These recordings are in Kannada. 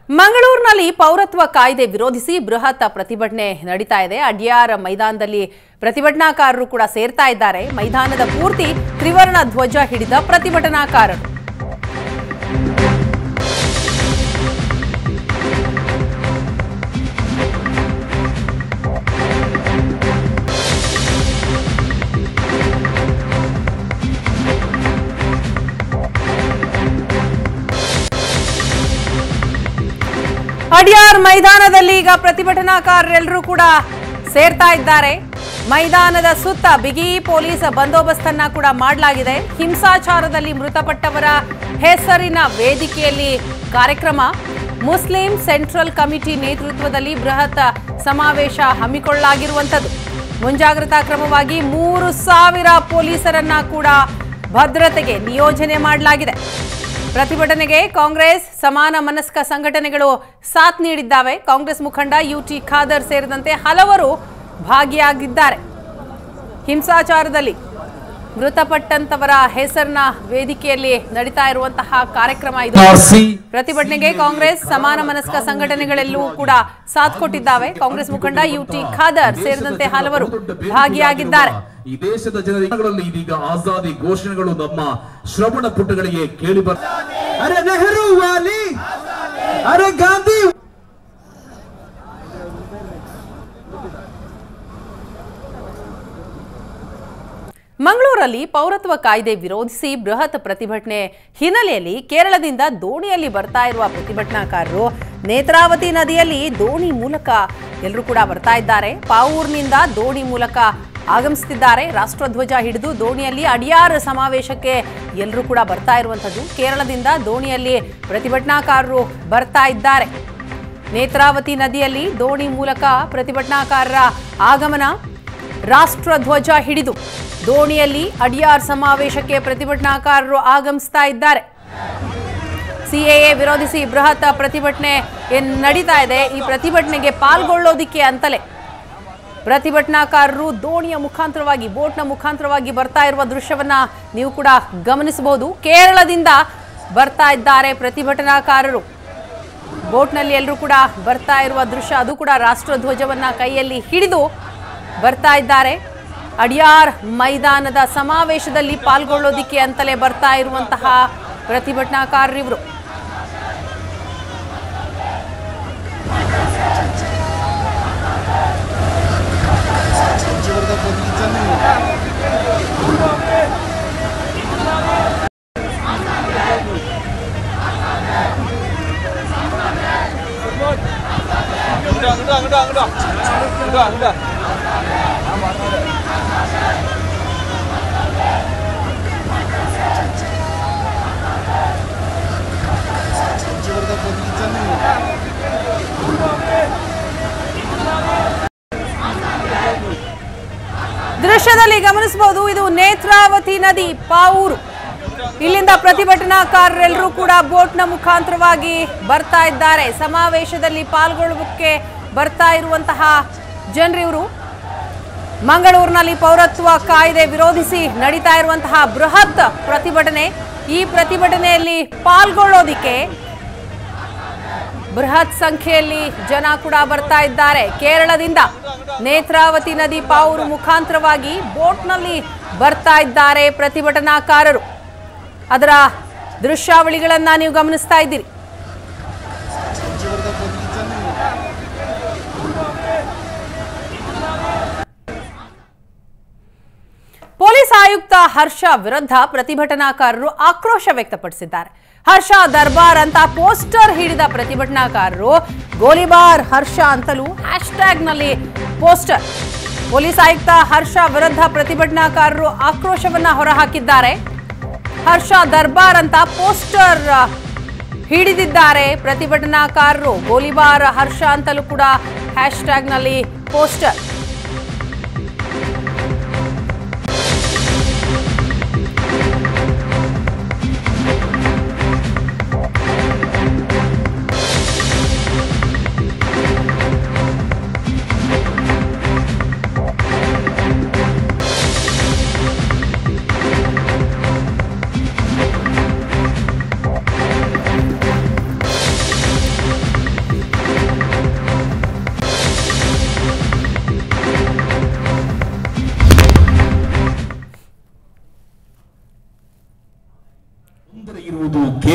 ಮಂಗಳೂರಿನಲ್ಲಿ ಪೌರತ್ವ ಕಾಯ್ದೆ ವಿರೋಧಿಸಿ ಬೃಹತ್ ಪ್ರತಿಭಟನೆ ನಡೀತಾ ಇದೆ ಅಡ್ಯಾರ್ ಮೈದಾನದಲ್ಲಿ ಪ್ರತಿಭಟನಾಕಾರರು ಕೂಡ ಸೇರ್ತಾ ಇದ್ದಾರೆ ಮೈದಾನದ ಪೂರ್ತಿ ತ್ರಿವರ್ಣ ಧ್ವಜ ಹಿಡಿದ ಪ್ರತಿಭಟನಾಕಾರರು ಅಡ್ಯಾರ್ ಮೈದಾನದಲ್ಲಿ ಈಗ ಪ್ರತಿಭಟನಾಕಾರರೆಲ್ಲರೂ ಕೂಡ ಸೇರ್ತಾ ಇದ್ದಾರೆ ಮೈದಾನದ ಸುತ್ತ ಬಿಗಿ ಪೊಲೀಸ್ ಬಂದೋಬಸ್ತನ್ನ ಕೂಡ ಮಾಡಲಾಗಿದೆ ಹಿಂಸಾಚಾರದಲ್ಲಿ ಮೃತಪಟ್ಟವರ ಹೆಸರಿನ ವೇದಿಕೆಯಲ್ಲಿ ಕಾರ್ಯಕ್ರಮ ಮುಸ್ಲಿಂ ಸೆಂಟ್ರಲ್ ಕಮಿಟಿ ನೇತೃತ್ವದಲ್ಲಿ ಬೃಹತ್ ಸಮಾವೇಶ ಹಮ್ಮಿಕೊಳ್ಳಲಾಗಿರುವಂಥದ್ದು ಮುಂಜಾಗ್ರತಾ ಕ್ರಮವಾಗಿ ಮೂರು ಸಾವಿರ ಪೊಲೀಸರನ್ನ ಕೂಡ ಭದ್ರತೆಗೆ ನಿಯೋಜನೆ ಮಾಡಲಾಗಿದೆ ಪ್ರತಿಭಟನೆಗೆ ಕಾಂಗ್ರೆಸ್ ಸಮಾನ ಮನಸ್ಕ ಸಂಘಟನೆಗಳು ಸಾಥ್ ನೀಡಿದ್ದಾವೆ ಕಾಂಗ್ರೆಸ್ ಮುಖಂಡ ಯುಟಿ ಖಾದರ್ ಸೇರಿದಂತೆ ಹಲವರು ಭಾಗಿಯಾಗಿದ್ದಾರೆ ಹಿಂಸಾಚಾರದಲ್ಲಿ ಮೃತಪಟ್ಟಂತವರ ಹೆಸರಿನ ವೇದಿಕೆಯಲ್ಲಿ ನಡೀತಾ ಇರುವಂತಹ ಕಾರ್ಯಕ್ರಮ ಇದು ಪ್ರತಿಭಟನೆಗೆ ಕಾಂಗ್ರೆಸ್ ಸಮಾನ ಮನಸ್ಕ ಸಂಘಟನೆಗಳೆಲ್ಲೂ ಕೂಡ ಸಾಥ್ ಕೊಟ್ಟಿದ್ದಾವೆ ಕಾಂಗ್ರೆಸ್ ಮುಖಂಡ ಯುಟಿ ಖಾದರ್ ಸೇರಿದಂತೆ ಹಲವರು ಭಾಗಿಯಾಗಿದ್ದಾರೆ ಈ ದೇಶದ ಜನರಲ್ಲಿ ಇದೀಗ ಆಜಾದಿ ಘೋಷಣೆಗಳು ನಮ್ಮ ಶ್ರವಣ ಪುಟಗಳಿಗೆ ಕೇಳಿ ಬರ್ अरे नेहरू वाली अरे गांधी ಮಂಗಳೂರಲ್ಲಿ ಪೌರತ್ವ ಕಾಯ್ದೆ ವಿರೋಧಿಸಿ ಬೃಹತ್ ಪ್ರತಿಭಟನೆ ಹಿನ್ನೆಲೆಯಲ್ಲಿ ಕೇರಳದಿಂದ ದೋಣಿಯಲ್ಲಿ ಬರ್ತಾ ಇರುವ ಪ್ರತಿಭಟನಾಕಾರರು ನೇತ್ರಾವತಿ ನದಿಯಲ್ಲಿ ದೋಣಿ ಮೂಲಕ ಎಲ್ಲರೂ ಕೂಡ ಬರ್ತಾ ಇದ್ದಾರೆ ಪಾವೂರ್ನಿಂದ ದೋಣಿ ಮೂಲಕ ಆಗಮಿಸುತ್ತಿದ್ದಾರೆ ರಾಷ್ಟ್ರಧ್ವಜ ಹಿಡಿದು ದೋಣಿಯಲ್ಲಿ ಅಡಿಯಾರ್ ಸಮಾವೇಶಕ್ಕೆ ಎಲ್ಲರೂ ಕೂಡ ಬರ್ತಾ ಇರುವಂಥದ್ದು ಕೇರಳದಿಂದ ದೋಣಿಯಲ್ಲಿ ಪ್ರತಿಭಟನಾಕಾರರು ಬರ್ತಾ ಇದ್ದಾರೆ ನೇತ್ರಾವತಿ ನದಿಯಲ್ಲಿ ದೋಣಿ ಮೂಲಕ ಪ್ರತಿಭಟನಾಕಾರರ ಆಗಮನ ರಾಷ್ಟ್ರಧ್ವಜ ಹಿಡಿದು ದೋಣಿಯಲ್ಲಿ ಅಡಿಯಾರ್ ಸಮಾವೇಶಕ್ಕೆ ಪ್ರತಿಭಟನಾಕಾರರು ಆಗಮಿಸ್ತಾ ಇದ್ದಾರೆ ಸಿಎಎ ವಿರೋಧಿಸಿ ಬೃಹತ್ ಪ್ರತಿಭಟನೆ ಏನ್ ನಡೀತಾ ಇದೆ ಈ ಪ್ರತಿಭಟನೆಗೆ ಪಾಲ್ಗೊಳ್ಳೋದಿಕ್ಕೆ ಅಂತಲೇ ಪ್ರತಿಭಟನಾಕಾರರು ದೋಣಿಯ ಮುಖಾಂತರವಾಗಿ ಬೋಟ್ನ ಮುಖಾಂತರವಾಗಿ ಬರ್ತಾ ಇರುವ ದೃಶ್ಯವನ್ನ ನೀವು ಕೂಡ ಗಮನಿಸಬಹುದು ಕೇರಳದಿಂದ ಬರ್ತಾ ಇದ್ದಾರೆ ಪ್ರತಿಭಟನಾಕಾರರು ಬೋಟ್ನಲ್ಲಿ ಎಲ್ಲರೂ ಕೂಡ ಬರ್ತಾ ಇರುವ ದೃಶ್ಯ ಅದು ಕೂಡ ರಾಷ್ಟ್ರಧ್ವಜವನ್ನ ಕೈಯಲ್ಲಿ ಹಿಡಿದು ಬರ್ತಾ ಇದ್ದಾರೆ ಅಡಿಯಾರ್ ಮೈದಾನದ ಸಮಾವೇಶದಲ್ಲಿ ಪಾಲ್ಗೊಳ್ಳೋದಿಕ್ಕೆ ಅಂತಲೇ ಬರ್ತಾ ಇರುವಂತಹ ಪ್ರತಿಭಟನಾಕಾರರಿವರು ದೃಶ್ಯದಲ್ಲಿ ಗಮನಿಸಬಹುದು ಇದು ನೇತ್ರಾವತಿ ನದಿ ಪಾವೂರು ಇಲ್ಲಿಂದ ಪ್ರತಿಭಟನಾಕಾರರೆಲ್ಲರೂ ಕೂಡ ಬೋಟ್ನ ಮುಖಾಂತರವಾಗಿ ಬರ್ತಾ ಇದ್ದಾರೆ ಸಮಾವೇಶದಲ್ಲಿ ಪಾಲ್ಗೊಳ್ಳುವುದಕ್ಕೆ ಬರ್ತಾ ಇರುವಂತಹ ಜನರಿವರು ಮಂಗಳೂರಿನಲ್ಲಿ ಪೌರತ್ವ ಕಾಯ್ದೆ ವಿರೋಧಿಸಿ ನಡೀತಾ ಇರುವಂತಹ ಬೃಹತ್ ಪ್ರತಿಭಟನೆ ಈ ಪ್ರತಿಭಟನೆಯಲ್ಲಿ ಪಾಲ್ಗೊಳ್ಳೋದಿಕ್ಕೆ ಬೃಹತ್ ಸಂಖ್ಯೆಯಲ್ಲಿ ಜನ ಕೂಡ ಬರ್ತಾ ಇದ್ದಾರೆ ಕೇರಳದಿಂದ ನೇತ್ರಾವತಿ ನದಿ ಪಾವೂರು ಮುಖಾಂತರವಾಗಿ ಬೋಟ್ನಲ್ಲಿ ಬರ್ತಾ ಇದ್ದಾರೆ ಪ್ರತಿಭಟನಾಕಾರರು ಅದರ ದೃಶ್ಯಾವಳಿಗಳನ್ನ ನೀವು ಗಮನಿಸ್ತಾ ಇದ್ದೀರಿ ಪೊಲೀಸ್ ಆಯುಕ್ತ ಹರ್ಷ ವಿರುದ್ಧ ಪ್ರತಿಭಟನಾಕಾರರು ಆಕ್ರೋಶ ವ್ಯಕ್ತಪಡಿಸಿದ್ದಾರೆ ಹರ್ಷ ದರ್ಬಾರ್ ಅಂತ ಪೋಸ್ಟರ್ ಹಿಡಿದ ಪ್ರತಿಭಟನಾಕಾರರು ಗೋಲಿಬಾರ್ ಹರ್ಷ ಅಂತಲೂ ಹ್ಯಾಶ್ಟ್ಯಾಗ್ನಲ್ಲಿ ಪೋಸ್ಟರ್ ಪೊಲೀಸ್ ಆಯುಕ್ತ ಹರ್ಷ ವಿರುದ್ಧ ಪ್ರತಿಭಟನಾಕಾರರು ಆಕ್ರೋಶವನ್ನ ಹೊರಹಾಕಿದ್ದಾರೆ ಹರ್ಷ ದರ್ಬಾರ್ ಅಂತ ಪೋಸ್ಟರ್ ಹಿಡಿದಿದ್ದಾರೆ ಪ್ರತಿಭಟನಾಕಾರರು ಗೋಲಿಬಾರ್ ಹರ್ಷ ಅಂತಲೂ ಕೂಡ ಹ್ಯಾಶ್ಟ್ಯಾಗ್ನಲ್ಲಿ ಪೋಸ್ಟರ್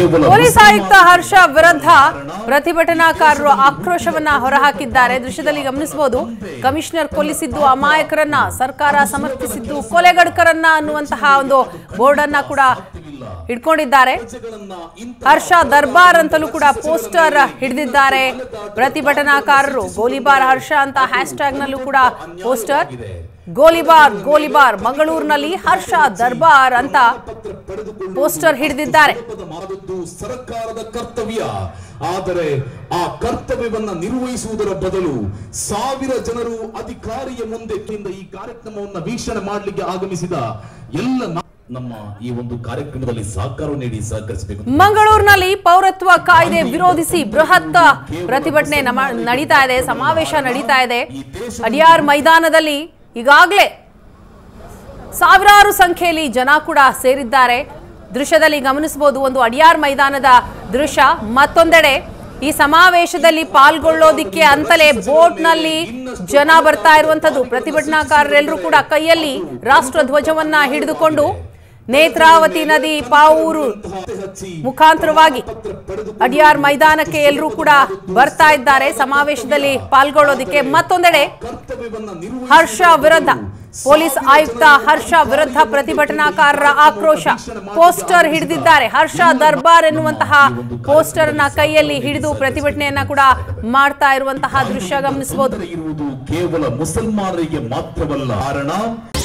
ಕೇವಲ ಪೊಲೀಸ್ ಆಯುಕ್ತ ಹರ್ಷ ವಿರುದ್ಧ ಪ್ರತಿಭಟನಾಕಾರರು ಆಕ್ರೋಶವನ್ನ ಹೊರಹಾಕಿದ್ದಾರೆ ದೃಶ್ಯದಲ್ಲಿ ಗಮನಿಸಬಹುದು ಕಮಿಷನರ್ ಕೊಲ್ಲಿಸಿದ್ದು ಅಮಾಯಕರನ್ನ ಸರ್ಕಾರ ಸಮರ್ಥಿಸಿದ್ದು ಕೊಲೆಗಡಕರನ್ನ ಅನ್ನುವಂತಹ ಒಂದು ಬೋರ್ಡ್ ಅನ್ನ ಕೂಡ ಹಿಡ್ಕೊಂಡಿದ್ದಾರೆ ಹರ್ಷ ದರ್ಬಾರ್ ಅಂತಲೂ ಕೂಡ ಪೋಸ್ಟರ್ ಹಿಡಿದಿದ್ದಾರೆ ಪ್ರತಿಭಟನಾಕಾರರು ಗೋಲಿಬಾರ್ ಹರ್ಷ ಅಂತ ಹ್ಯಾಶ್ ಟ್ಯಾಗ್ ನಲ್ಲೂ ಕೂಡ ಪೋಸ್ಟರ್ ಗೋಲಿಬಾರ್ ಗೋಲಿಬಾರ್ ಮಂಗಳೂರಿನಲ್ಲಿ ಹರ್ಷ ದರ್ಬಾರ್ ಅಂತ ಪೋಸ್ಟರ್ ಹಿಡಿದಿದ್ದಾರೆ ಮಾಡುವುದು ಸರ್ಕಾರದ ಕರ್ತವ್ಯ ಆದರೆ ಆ ಕರ್ತವ್ಯವನ್ನ ನಿರ್ವಹಿಸುವುದರ ಬದಲು ಸಾವಿರ ಜನರು ಅಧಿಕಾರಿಯ ಮುಂದೆ ಕೇಂದ್ರ ಈ ಕಾರ್ಯಕ್ರಮವನ್ನ ವೀಕ್ಷಣೆ ಮಾಡಲಿಕ್ಕೆ ಆಗಮಿಸಿದ ಎಲ್ಲ ನಾ- ನಮ್ಮ ಈ ಒಂದು ಕಾರ್ಯಕ್ರಮದಲ್ಲಿ ಸಹಕಾರ ನೀಡಿ ಸಹಕರಿಸಬೇಕು ಮಂಗಳೂರಿನಲ್ಲಿ ಪೌರತ್ವ ಕಾಯ್ದೆ ವಿರೋಧಿಸಿ ಬೃಹತ್ ಪ್ರತಿಭಟನೆ ನಮ- ನಡೀತಾ ಇದೆ ಸಮಾವೇಶ ನಡೀತಾ ಇದೆ ಅಡಿಯಾರ್ ಮೈದಾನದಲ್ಲಿ ಈಗಾಗಲೇ ಸಾವಿರಾರು ಸಂಖ್ಯೆಯಲ್ಲಿ ಜನ ಕೂಡ ಸೇರಿದ್ದಾರೆ ದೃಶ್ಯದಲ್ಲಿ ಗಮನಿಸಬಹುದು ಒಂದು ಅಡಿಯಾರ್ ಮೈದಾನದ ದೃಶ್ಯ ಮತ್ತೊಂದೆಡೆ ಈ ಸಮಾವೇಶದಲ್ಲಿ ಪಾಲ್ಗೊಳ್ಳೋದಿಕ್ಕೆ ಅಂತಲೇ ಬೋಟ್ನಲ್ಲಿ ಜನ ಬರ್ತಾ ಇರುವಂತದ್ದು ಪ್ರತಿಭಟನಾಕಾರರೆಲ್ಲರೂ ಕೂಡ ಕೈಯಲ್ಲಿ ರಾಷ್ಟ್ರ ಧ್ವಜವನ್ನ ಹಿಡಿದುಕೊಂಡು ನೇತ್ರಾವತಿ ನದಿ ಪಾವೂರು ಮುಖಾಂತರವಾಗಿ ಅಡಿಯಾರ್ ಮೈದಾನಕ್ಕೆ ಎಲ್ಲರೂ ಕೂಡ ಬರ್ತಾ ಇದ್ದಾರೆ ಸಮಾವೇಶದಲ್ಲಿ ಪಾಲ್ಗೊಳ್ಳೋದಿಕ್ಕೆ ಮತ್ತೊಂದೆಡೆ ಕರ್ತವ್ಯವನ್ನ ನಿರ್ವಹಿಸಿ ಹರ್ಷ ವಿರುದ್ಧ ಪೊಲೀಸ್ ಆಯುಕ್ತ ಹರ್ಷ ವಿರುದ್ಧ ಪ್ರತಿಭಟನಾಕಾರರ ಆಕ್ರೋಶ ಪೋಸ್ಟರ್ ಹಿಡಿದಿದ್ದಾರೆ ಹರ್ಷ ದರ್ಬಾರ್ ಎನ್ನುವಂತಹ ಪೋಸ್ಟರ್ ನ ಕೈಯಲ್ಲಿ ಹಿಡಿದು ಪ್ರತಿಭಟನೆಯನ್ನ ಕೂಡ ಮಾಡ್ತಾ ಇರುವಂತಹ ದೃಶ್ಯ ಗಮನಿಸಬಹುದು ಇರುವುದು ಕೇವಲ ಮುಸಲ್ಮಾನರಿಗೆ ಮಾತ್ರವಲ್ಲ ಕಾರಣ